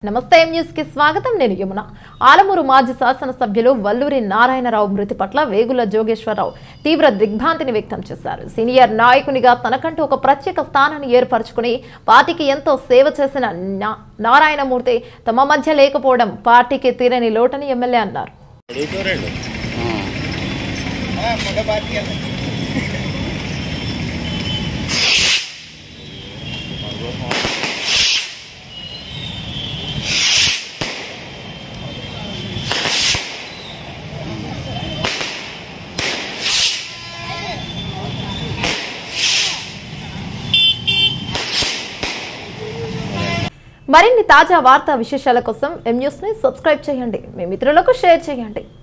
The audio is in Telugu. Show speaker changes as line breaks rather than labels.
నమస్తే ఎం న్యూస్ కి స్వాగతం నేను యమున ఆలమూరు మాజీ శాసనసభ్యులు వల్లూరి నారాయణరావు మృతి పట్ల వేగుల జోగేశ్వరరావు తీవ్ర దిగ్భ్రాంతిని వ్యక్తం చేశారు సీనియర్ నాయకునిగా తనకంటూ ఒక ప్రత్యేక స్థానాన్ని ఏర్పరచుకుని పార్టీకి ఎంతో సేవ చేసిన నా- నారాయణమూర్తి తమ మధ్య లేకపోవడం పార్టీకి తీరని లోటని ఎమ్మెల్యే అన్నారు
అడుగుతారండి
మరిన్ని తాజా వార్తా విశేషాల కోసం ఎం న్యూస్ ని సబ్స్క్రైబ్ చేయండి మీ మిత్రులకు షేర్ చేయండి